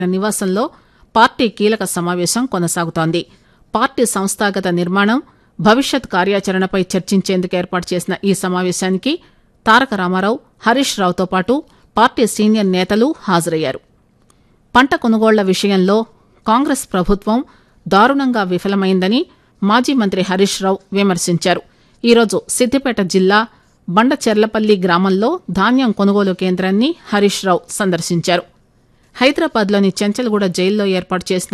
నివాసంలో పార్టీ కీలక సమావేశం కొనసాగుతోంది పార్టీ సంస్థాగత నిర్మాణం భవిష్యత్ కార్యాచరణపై చర్చించేందుకు ఏర్పాటు చేసిన ఈ సమావేశానికి తారక రామారావు హరీష్ రావుతో పాటు పార్టీ సీనియర్ నేతలు హాజరయ్యారు పంట కొనుగోళ్ల విషయంలో కాంగ్రెస్ ప్రభుత్వం దారుణంగా విఫలమైందని మాజీ మంత్రి హరీష్ రావు విమర్శించారు ఈరోజు సిద్దిపేట జిల్లా బండచెర్లపల్లి గ్రామంలో ధాన్యం కొనుగోలు కేంద్రాన్ని హరీష్ రావు సందర్శించారు హైదరాబాద్లోని చెంచల్గూడ జైల్లో ఏర్పాటు చేసిన